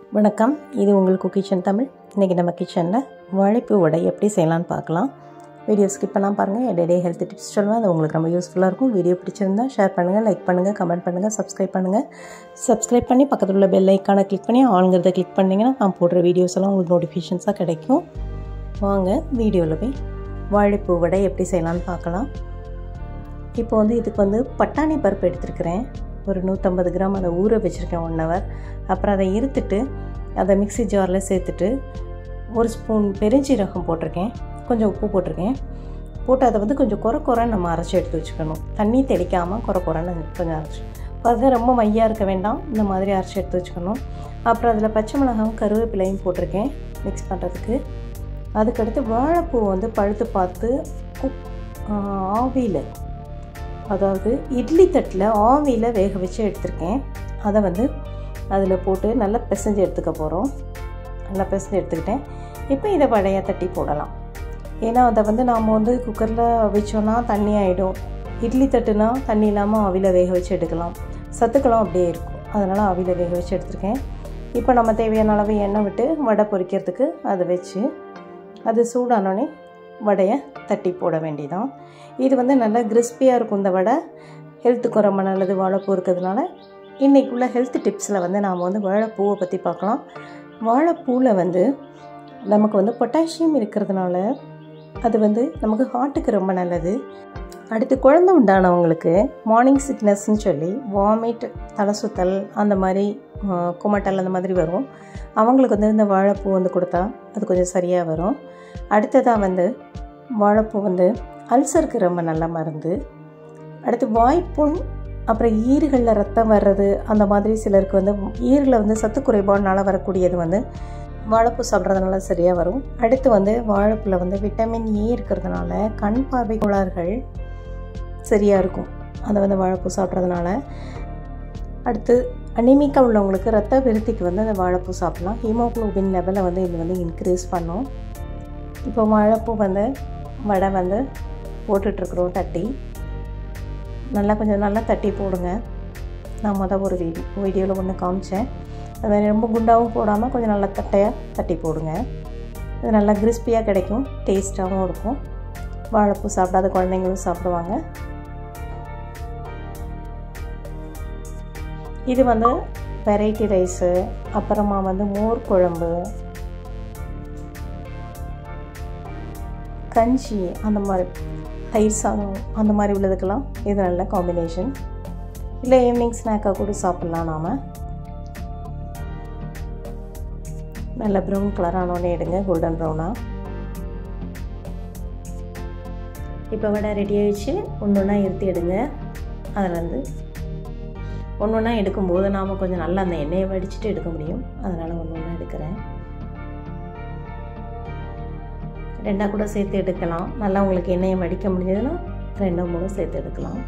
வணக்கம் இது உங்கள் கிச்சன் தமிழ் இன்றைக்கி நம்ம கிச்சனில் வாழைப்பூ வடை எப்படி செய்யலான்னு பார்க்கலாம் வீடியோ ஸ்கிப் பண்ணால் பாருங்கள் இடையிடையே ஹெல்த் டிப்ஸ் சொல்லுவேன் அது உங்களுக்கு ரொம்ப யூஸ்ஃபுல்லாக இருக்கும் வீடியோ பிடிச்சிருந்தா ஷேர் பண்ணுங்கள் லைக் பண்ணுங்கள் கமெண்ட் பண்ணுங்கள் சப்ஸ்கிரைப் பண்ணுங்கள் சப்ஸ்கிரைப் பண்ணி பக்கத்தில் உள்ள பெல் ஐக்கானை கிளிக் பண்ணி ஆளுங்கிறத கிளிக் பண்ணிங்கன்னா நான் போடுற வீடியோஸ் எல்லாம் உங்களுக்கு நோட்டிஃபிகேஷன்ஸாக கிடைக்கும் வாங்க வீடியோவில் போய் வாழைப்பூ வடை எப்படி செய்யலான்னு பார்க்கலாம் இப்போ வந்து இதுக்கு வந்து பட்டாணி பருப்பு எடுத்துருக்கிறேன் ஒரு நூற்றம்பது கிராம் அதை ஊற வச்சுருக்கேன் ஒன் ஹவர் அப்புறம் அதை இருத்துட்டு அதை மிக்ஸி ஜாரில் சேர்த்துட்டு ஒரு ஸ்பூன் பெருஞ்சீரகம் போட்டிருக்கேன் கொஞ்சம் உப்பு போட்டிருக்கேன் போட்டு அதை வந்து கொஞ்சம் குறை குறைன்னு நம்ம அரைச்சி எடுத்து வச்சுக்கணும் தண்ணி தெளிக்காமல் குறை குறைன்னு கொஞ்சம் அரைச்சி அது ரொம்ப மையாக இருக்க வேண்டாம் இந்த மாதிரி அரைச்சி எடுத்து வச்சுக்கணும் அப்புறம் அதில் பச்சை மிளகாவும் கருவேப்பிலையும் போட்டிருக்கேன் மிக்ஸ் பண்ணுறதுக்கு அதுக்கடுத்து வாழைப்பூ வந்து பழுத்து பார்த்து குக் ஆவியில் அதாவது இட்லி தட்டில் ஆவியில் வேக வச்சு எடுத்திருக்கேன் அதை வந்து அதில் போட்டு நல்லா பிசைஞ்சு எடுத்துக்க போகிறோம் நல்லா பிசைஞ்சு எடுத்துக்கிட்டேன் இப்போ இதை வடையாக தட்டி போடலாம் ஏன்னா அதை வந்து நாம் வந்து குக்கரில் வச்சோன்னா தண்ணி ஆகிடும் இட்லி தட்டுனா தண்ணி இல்லாமல் ஆவியில் வேக வச்சு எடுக்கலாம் சத்துக்களும் அப்படியே இருக்கும் அதனால் ஆவியில் வேக வச்சு எடுத்திருக்கேன் இப்போ நம்ம தேவையான அளவு எண்ணெய் விட்டு வடை பொரிக்கிறதுக்கு அதை வச்சு அது சூடானோடனே வடையை தட்டி போட வேண்டியதான் இது வந்து நல்லா கிறிஸ்பியாக இருக்கும் இந்த வடை ஹெல்த்துக்கும் ரொம்ப நல்லது வாழைப்பூ இருக்கிறதுனால இன்றைக்குள்ள ஹெல்த் டிப்ஸில் வந்து நாம் வந்து வாழைப்பூவை பற்றி பார்க்கலாம் வாழைப்பூவில் வந்து நமக்கு வந்து பொட்டாசியம் இருக்கிறதுனால அது வந்து நமக்கு ஹார்ட்டுக்கு ரொம்ப நல்லது அடுத்து குழந்தை உண்டானவங்களுக்கு மார்னிங் சிக்னஸ்ன்னு சொல்லி வாமிட் தலை சுத்தல் அந்த மாதிரி குமட்டல் அந்த மாதிரி வரும் அவங்களுக்கு வந்து இந்த வாழைப்பூ வந்து கொடுத்தா அது கொஞ்சம் சரியாக வரும் அடுத்ததாக வந்து வாழைப்பூ வந்து அல்சருக்கு ரொம்ப நல்ல மருந்து அடுத்து வாய்ப்புண் அப்புறம் ஈறுகளில் ரத்தம் வர்றது அந்த மாதிரி சிலருக்கு வந்து ஈரில் வந்து சத்து குறைபாடுனால வரக்கூடியது வந்து வாழைப்பூ சாப்பிட்றதுனால சரியாக வரும் அடுத்து வந்து வாழைப்பூவில் வந்து விட்டமின் ஏ இருக்கிறதுனால கண் பார்வை கோளாறுகள் சரியாக இருக்கும் அதை வந்து வாழைப்பூ சாப்பிட்றதுனால அடுத்து அனிமிக்காக உள்ளவங்களுக்கு ரத்த விருத்திக்கு வந்து அந்த வாழைப்பூ சாப்பிட்லாம் ஹீமோக்ளோபின் லெவலை வந்து இது வந்து இன்க்ரீஸ் பண்ணும் இப்போ வாழைப்பூ வந்து வடை வந்து போட்டுட்ருக்குறோம் தட்டி நல்லா கொஞ்சம் நல்லா தட்டி போடுங்க நான் மொதல் ஒரு வீடியோ வீடியோவில் ஒன்று காமிச்சேன் அது மாதிரி ரொம்ப குண்டாகவும் போடாமல் கொஞ்சம் நல்லா தட்டையாக தட்டி போடுங்க இது நல்லா கிறிஸ்பியாக கிடைக்கும் டேஸ்ட்டாகவும் இருக்கும் வாழைப்பூ சாப்பிடாத குழந்தைங்களும் சாப்பிடுவாங்க இது வந்து வெரைட்டி ரைஸு அப்புறமா வந்து மோர் குழம்பு கஞ்சி அந்த மாதிரி தயிர் சாதம் அந்த மாதிரி உள்ளதுக்கெல்லாம் இது நல்ல காம்பினேஷன் இல்லை ஈவினிங் ஸ்நாக்காக கூட சாப்பிட்லாம் நாம் நல்ல ப்ரௌன் கலர் ஆனோடனே எடுங்க கோல்டன் ப்ரௌனாக இப்போ வடை ரெடி ஆகிடுச்சு ஒன்று ஒன்றா இருத்தி எடுங்க அதுலேருந்து ஒன்று ஒன்றா எடுக்கும்போது நாம் கொஞ்சம் நல்லா அந்த எண்ணெயை வடிச்சிட்டு எடுக்க முடியும் அதனால் ஒன்று ஒன்றா எடுக்கிறேன் ரெண்டாக கூட சேர்த்து எடுக்கலாம் நல்லா உங்களுக்கு எண்ணெயை வடிக்க முடிஞ்சதுன்னா ரெண்டோ மூணு சேர்த்து எடுக்கலாம்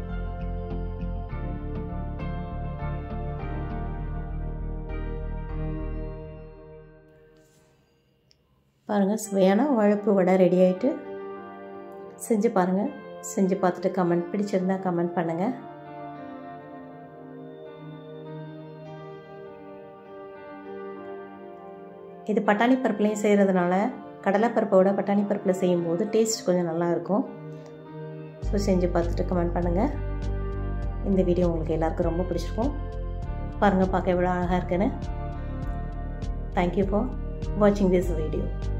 பாருங்கள் சுவையான வாழைப்பு வடை ரெடி ஆகிட்டு செஞ்சு பாருங்கள் செஞ்சு பார்த்துட்டு கமெண்ட் பிடிச்சிருந்தா கமெண்ட் பண்ணுங்கள் இது பட்டாணி பருப்புலையும் செய்கிறதுனால கடலைப்பருப்போட பட்டாணி பருப்பில் செய்யும்போது டேஸ்ட் கொஞ்சம் நல்லாயிருக்கும் ஸோ செஞ்சு பார்த்துட்டு கமெண்ட் பண்ணுங்கள் இந்த வீடியோ உங்களுக்கு எல்லாருக்கும் ரொம்ப பிடிச்சிருக்கும் பாருங்கள் பார்க்க எவ்வளோ அழகாக இருக்குன்னு தேங்க்யூ ஃபார் வாட்சிங் திஸ் வீடியோ